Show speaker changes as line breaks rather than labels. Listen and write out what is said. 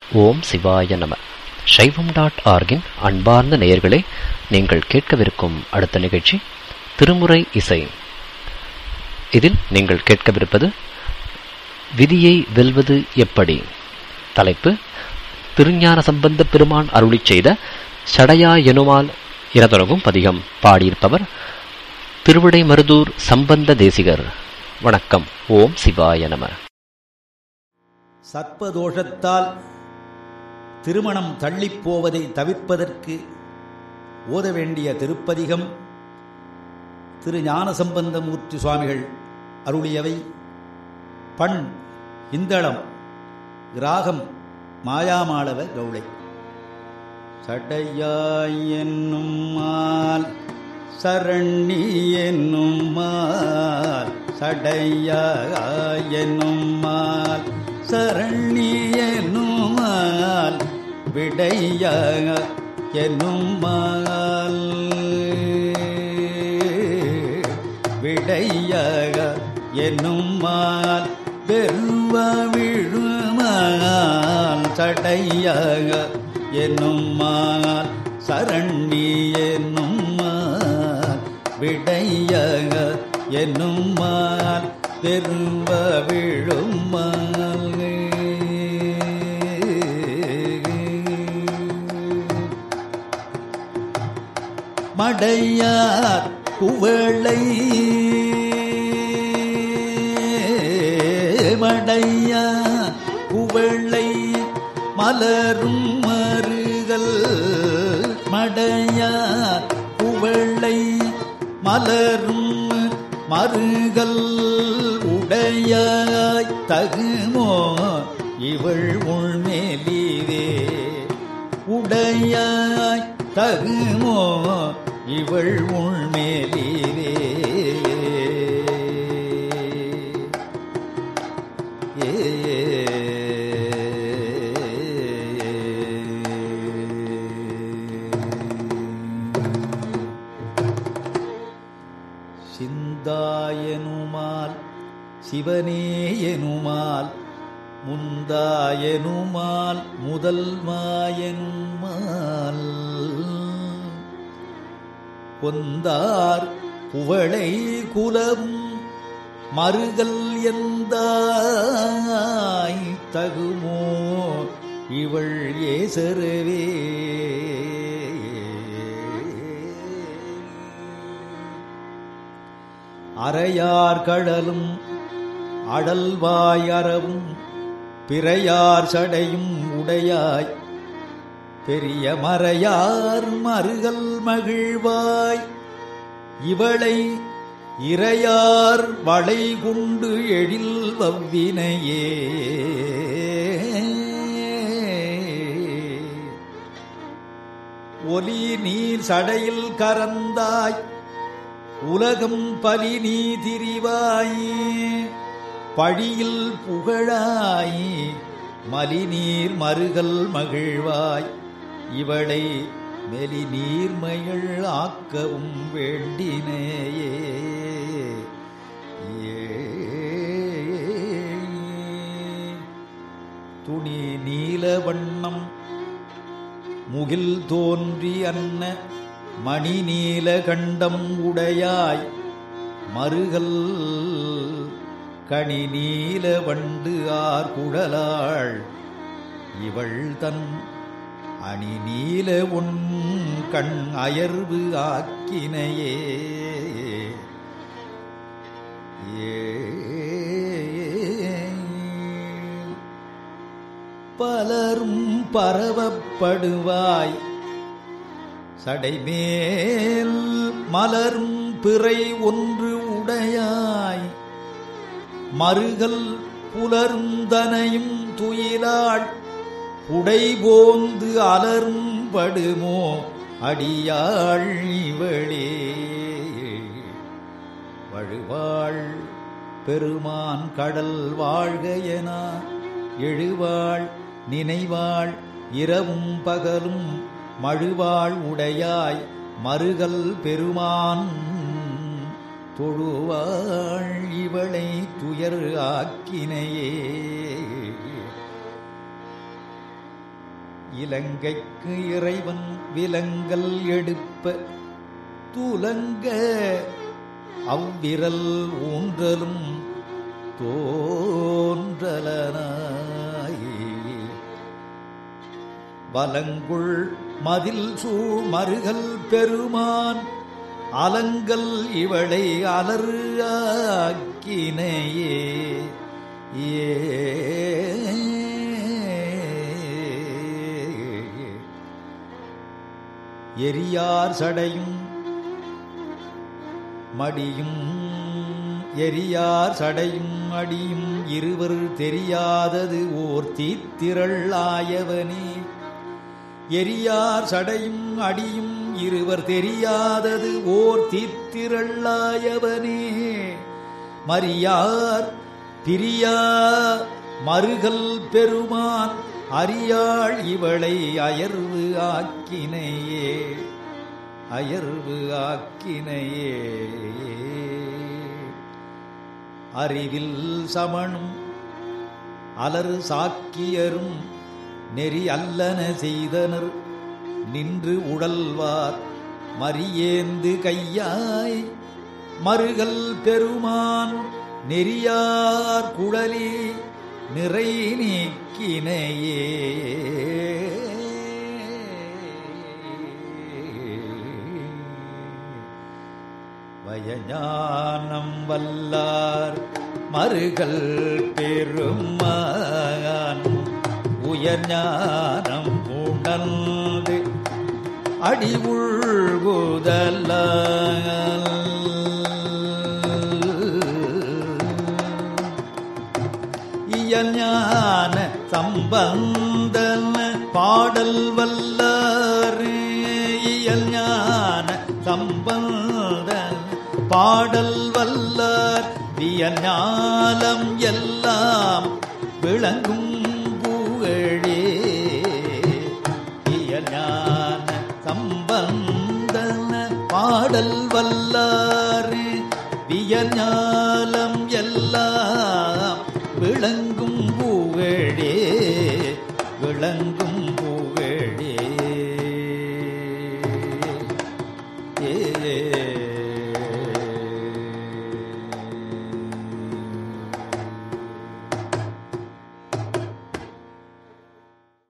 ஓம் சிவாய நம சைவம் டாட் ஆர்கின் அன்பார்ந்த நேயர்களே நீங்கள் கேட்கவிருக்கும் அடுத்த நிகழ்ச்சி திருமுறை இசை இதில் நீங்கள் கேட்கவிருப்பது விதியை வெல்வது எப்படி தலைப்பு திருஞான சம்பந்த பெருமான் அருளிச் செய்த சடையா எனுமால் இரதொலகும் பதிகம் பாடியிருப்பவர் திருவிடை மருதூர் சம்பந்த தேசிகர் வணக்கம் ஓம் சிவாய நம
சர்ப்பதோஷத்தால் திருமணம் தள்ளிப் போவதை தவிர்ப்பதற்கு ஓத வேண்டிய திருப்பதிகம் திரு ஞானசம்பந்தமூர்த்தி சுவாமிகள் அருளியவை பண் இந்தளம் ராகம் மாயாமாளவ கவுளை சடையாய் என்னும் மால் சரண்ணி என்னும் மால் சடையாய் என்னும் மால் சரண்ணி என்னும் மால் விடைய என்னும் மால் விடைய என்னும் மால் பெருவ விழுமால் சடையாக என்னும் மால் சரண்ணி என்னும் மால் விடைய என்னும் மால் பெருவ விழுமால் மடையார் குவளை மடையா குவளை மலரும் மருகல் மடையா குவளை மலரும் மருகல் உடையாய் தகுமோ இவள் உள்மேலிவே உடையாய் தகுமோ இவள் உள்மேலிவே சிந்தாயனுமால் சிவனேயனுமால் முந்தாயனுமால் முதல் மாயனுமால் கொந்தார் புவளை குலம் மறுகல் எந்தாய் தகுமோ இவள் ஏசரவே அறையார் கடலும் அடல்வாயறவும் பிறையார் சடையும் உடையாய் பெரிய மறையார் மறுகல் மகிழ்வாய் இவளை இறையார் வளை கொண்டு எழில் வவ்வினையே ஒலி நீர் சடையில் கரந்தாய் உலகம் பலி நீ திரிவாயே பழியில் புகழாய் மலிநீர் மறுகல் மகிழ்வாய் இவளை மெலி நீர்மைகள் ஆக்கவும் வேண்டினேயே துணி நீல வண்ணம் முகில் தோன்றி அன்ன மணி நீல கண்டம் உடையாய் மறுகல் கனி நீல வண்டு ஆர் குழலாள் இவள் தன் அணி நீல உன் கண் அயர்வு ஆக்கினையே பலரும் பரவப்படுவாய் சடைமேல் மலரும் பிறை ஒன்று உடையாய் மறுகல் புலர்ந்தனையும் துயிலாள் உடைபோந்து அலரும் படுமோ அடியாள் இவளே வழுவாள் பெருமான் கடல் வாழ்க என எழுவாள் நினைவாள் இரவும் பகலும் மழுவாள் உடையாய் மறுகல் பெருமான் தொழுவாள் இவளை துயர் ஆக்கினையே இலங்கைக்கு இறைவன் விலங்கல் எடுப்ப துலங்க அவ்விரல் ஊன்றலும் தோன்றலனாய் வலங்குள் மதில் சூழ் மருகல் பெருமான் அலங்கல் இவளை அலறு ஆக்கினையே ஏ எரியார் சடையும் மடியும் எரியார் சடையும் அடியும் இருவர் தெரியாதது ஓர் தீத்திரள் ஆயவனே எரியார் சடையும் அடியும் இருவர் தெரியாதது ஓர் தீத்திரள்ளாயவனே மரியார் பிரியா மருகல் பெருமான் அறியாள் இவளை அயர்வு ஆக்கினையே அயர்வு ஆக்கினையே அறிவில் சமணும் அலறு சாக்கியரும் நெறி அல்லன செய்தனர் நின்று உடல்வார் மரியேந்து கையாய் மருகல் பெருமான் நெறியார் குழலி நிறை நீக்கினையே வயஞானம் வல்லார் மருகல் பெருமான் உயர்ஞானம் உணர்ந்து அடி உள்குதல்ல இயஞான சம்பந்தன பாடல் வல்லாறு இயல் ஞான சம்பந்தன பாடல் வல்லார் வியஞாலம் எல்லாம் விளங்கும் புகழே ஞான சம்பந்தன பாடல் வல்லாறு வியஞாலம் எல்லாம் விளங்கும் புகழே விளங்கும்